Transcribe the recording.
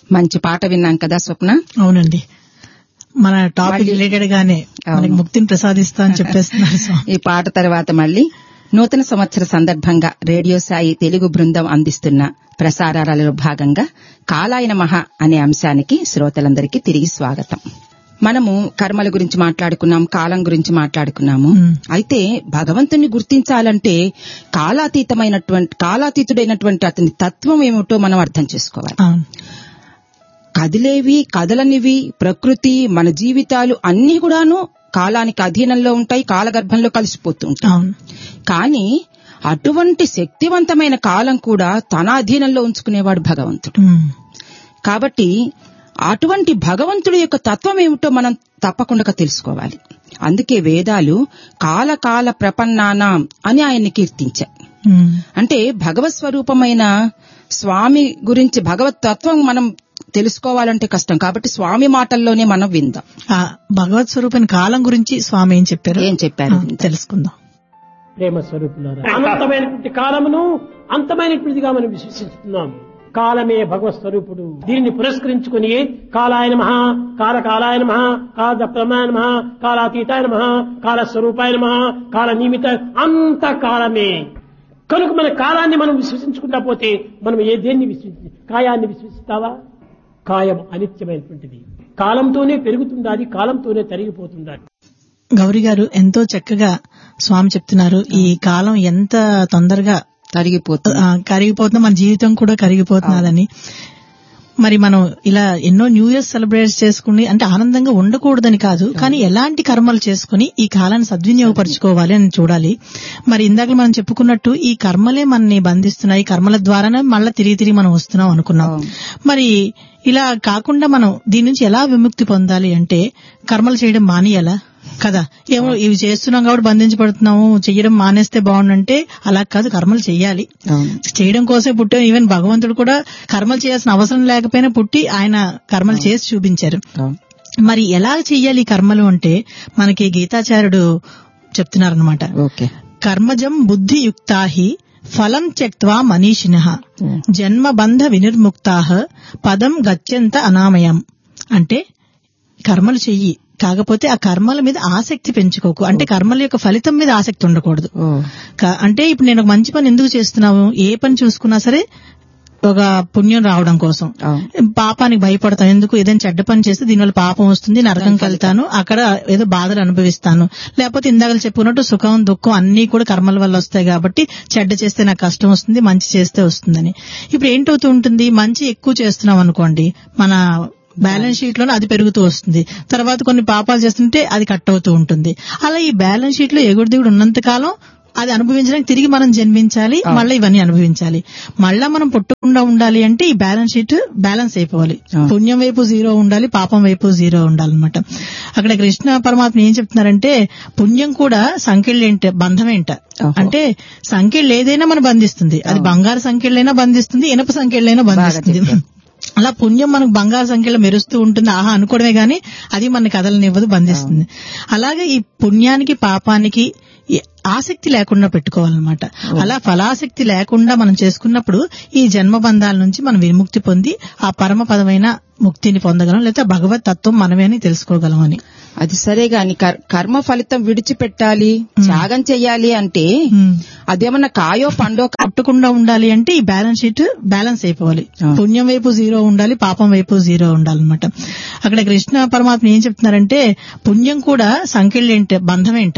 మంచి పాట విన్నాం కదా స్వప్న అవునండి మన టాపిక్ మళ్ళీ- రిలేటెడ్ గానే మనకి అవును. ముక్తిని ప్రసాదిస్తా అని చెప్పేస్తున్నారు స్వామి ఈ పాట తర్వాత మళ్ళీ నూతన సంవత్సర సందర్భంగా రేడియో సాయి తెలుగు బృందం అందిస్తున్న ప్రసారాలలో భాగంగా కాలాయన మహా అనే అంశానికి శ్రోతలందరికీ తిరిగి స్వాగతం మనము కర్మల గురించి మాట్లాడుకున్నాం కాలం గురించి మాట్లాడుకున్నాము మ్మ్. అయితే భగవంతుని గుర్తించాలంటే కాలాతీతమైనటువంటి కాలాతీతుడైనటువంటి అతని తత్వం ఏమిటో మనం అర్థం చేసుకోవాలి అవును కదిలేవి కదలనివి ప్రకృతి మన జీవితాలు అన్ని కూడాను కాలానికి అధీనంలో ఉంటాయి కాలగర్భంలో కలిసిపోతూ ఉంటాయి అవును కానీ అటువంటి శక్తివంతమైన కాలం కూడా తన అధీనంలో ఉంచుకునేవాడు భగవంతుడు ఉమ్. కాబట్టి అటువంటి భగవంతుడి యొక్క తత్వం ఏమిటో మనం తప్పకుండా తెలుసుకోవాలి అందుకే వేదాలు కాల కాల ప్రపన్నానాం అని ఆయన్ని కీర్తించాయి ఉమ్. అంటే భగవత్ స్వరూపమైన స్వామి గురించి భగవత్ తత్వం మనం తెలుసుకోవాలంటే కష్టం కాబట్టి స్వామి మాటల్లోనే మనం విందాం ఆ భగవత్ స్వరూపం కాలం గురించి స్వామి ఏం చెప్పారు ఏం చెప్పారు ఆ, తెలుసుకుందాం ప్రేమ స్వరూపులారా అనంతమైనటువంటి కాలమును అంతమైనటువంటిదిగా మనం విశ్వసిస్తున్నాం కాలమే భగవత్ స్వరూపుడు దీనిని పురస్కరించుకుని కాలాయన మహా కాల కాలాయన మహా కాల దప్రమాయ మహా కాలాతీతాయ మహా కాల స్వరూపాయ మహా కాల నిమిత అంత కాలమే కనుక మన కాలాన్ని మనం విశ్వసించుకుంటా పోతే మనం ఏ దేన్ని విశ్వసించి కాయాన్ని విశ్వసిస్తావా కాయం అనిత్యమైనటువంటిది కాలంతోనే పెరుగుతుండాలి కాలంతోనే తరిగిపోతుండాలి గౌరీ గారు ఎంతో చక్కగా స్వామి చెప్తున్నారు ఈ కాలం ఎంత తొందరగా తరిగిపోతుంది ఆ, కరిగిపోతుంది మన జీవితం కూడా కరిగిపోతున్నదని మరి మనం ఇలా ఎన్నో న్యూ ఇయర్ సెలబ్రేట్ చేసుకుని అంటే ఆనందంగా ఉండకూడదని కాదు కానీ ఎలాంటి కర్మలు చేసుకుని ఈ కాలాన్ని సద్వినియోగపరచుకోవాలి అని చూడాలి మరి ఇందాక మనం చెప్పుకున్నట్టు ఈ కర్మలే మనని బంధిస్తున్నాయి ఈ కర్మల ద్వారానే మళ్ళీ తిరిగి తిరిగి మనం వస్తున్నాం అనుకున్నాం అవును. మరి ఇలా కాకుండా మనం దీని నుంచి ఎలా విముక్తి పొందాలి అంటే కర్మలు చేయడం మానేయాలా కదా ఏమో ఇవి చేస్తున్నాం కాబట్టి బంధించబడుతున్నాము చేయడం మానేస్తే బాగుండంటే అలా కాదు కర్మలు చెయ్యాలి అవును చేయడం కోసమే పుట్టాం ఈవెన్ భగవంతుడు కూడా కర్మలు చేయాల్సిన అవసరం లేకపోయినా పుట్టి ఆయన కర్మలు చేసి చూపించారు అవును మరి ఎలా చెయ్యాలి ఈ కర్మలు అంటే మనకి గీతాచార్యుడు చెప్తున్నారనమాట ఓకే కర్మజం బుద్ధియుక్తాహి ఫలం త్యక్వా మనీషిణ జన్మబంధ వినిర్ముక్తా పదం గత్యంత అనామయం అంటే కర్మలు చెయ్యి కాకపోతే ఆ కర్మల మీద ఆసక్తి పెంచుకోకు అంటే కర్మల యొక్క ఫలితం మీద ఆసక్తి ఉండకూడదు ఓ క- అంటే ఇప్పుడు నేను ఒక మంచి పని ఎందుకు చేస్తున్నావు ఏ పని చూసుకున్నా సరే ఒక పుణ్యం రావడం కోసం అవును పాపానికి భయపడతాం ఎందుకు ఏదైనా చెడ్డ పని చేస్తే దీనివల్ల పాపం వస్తుంది నరకంకి వెళ్తాను అక్కడ ఏదో బాధలు అనుభవిస్తాను లేకపోతే ఇందాక చెప్పుకున్నట్టు సుఖం దుఃఖం అన్ని కూడా కర్మల వల్ల వస్తాయి కాబట్టి చెడ్డ చేస్తే నాకు కష్టం వస్తుంది మంచి చేస్తే వస్తుందని ఇప్పుడు ఏంటవుతూ ఉంటుంది మంచి ఎక్కువ చేస్తున్నాం అనుకోండి మన బ్యాలెన్స్ షీట్ లోనే అది పెరుగుతూ వస్తుంది తర్వాత కొన్ని పాపాలు చేస్తుంటే అది కట్ అవుతూ ఉంటుంది అలా ఈ బ్యాలెన్స్ షీట్ లో ఎగుడు దిగుడు ఉన్నంత కాలం అది అనుభవించడానికి తిరిగి మనం జన్మించాలి మళ్ళీ ఇవన్నీ అనుభవించాలి మళ్ళా మనం పుట్టకుండా ఉండాలి అంటే ఈ బ్యాలెన్స్ షీట్ బ్యాలెన్స్ అయిపోవాలి ఆ. పుణ్యం వైపు జీరో ఉండాలి పాపం వైపు జీరో ఉండాలన్నమాట అక్కడ కృష్ణ పరమాత్మ ఏం చెప్తున్నారంటే పుణ్యం కూడా సంఖ్యలేంట బంధమేంట ఓహో. అంటే సంఖ్యలు ఏదైనా మనం బంధిస్తుంది అది బంగారు సంఖ్యలైనా బంధిస్తుంది ఇనప సంఖ్యలైనా బంధిస్తుంది చెప్పారు. అలా పుణ్యం మనకు బంగారు సంఖ్యలో మెరుస్తూ ఉంటుంది ఆహా అనుకోవడమే గాని అది మన కథలనివ్వదు బంధిస్తుంది అలాగే ఈ పుణ్యానికి పాపానికి ఈ ఆసక్తి లేకుండా పెట్టుకోవాలన్నమాట అలా ఫలాసక్తి లేకుండా మనం చేసుకున్నప్పుడు ఈ జన్మ బంధాల నుంచి మనం విముక్తి పొంది ఆ పరమ పదమైన ముక్తిని పొందగలం లేదా భగవత్ తత్వం మనమే అని తెలుసుకోగలం అని అది సరే గాని కర్- కర్మ ఫలితం విడిచిపెట్టాలి త్యాగం చెయ్యాలి అంటే ఉమ్. అదేమన్నా కాయో పండో కా- కట్టకుండా ఉండాలి అంటే ఈ బ్యాలెన్స్ షీట్ బ్యాలెన్స్ అయిపోవాలి ఆ. పుణ్యం వైపు జీరో ఉండాలి పాపం వైపు జీరో ఉండాలన్నమాట అక్కడ కృష్ణ పరమాత్మ ఏం చెప్తున్నారంటే పుణ్యం కూడా సంఖ్యలేంట బంధమేంట